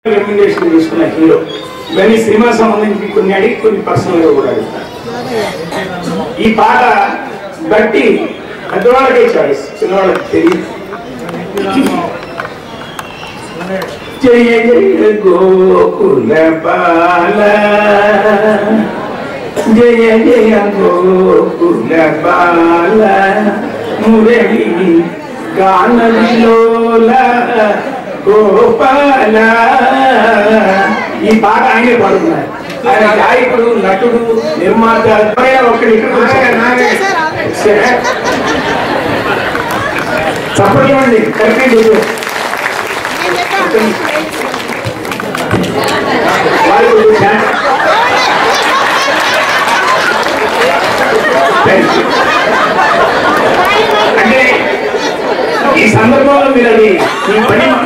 Remuneration తీసుకున్న hero ఇవన్నీ cinema సంబంధించి కొన్ని అడిగి కొన్ని పర్సనల్ గా కూడా అడుగుతాను ఈ పాట బట్టి పెద్దవాళ్ళకే చాయిస్ చిన్నవాళ్ళకి తెలియదు జయ జయ గోకుల బాల జయ జయ గోకుల బాల మురళి గానలోల గోపాల ఈ పాట ఆయనే పాడుతున్నారు ఆయన గాయకుడు నటుడు నిర్మాత ఎవరైనా ఒక్కడు ఇక్కడ కూర్చోండి. చప్పట్లేమండి కరెక్ట్ వాళ్ళు అంటే ఈ సందర్భంలో మీరు అది మీ పని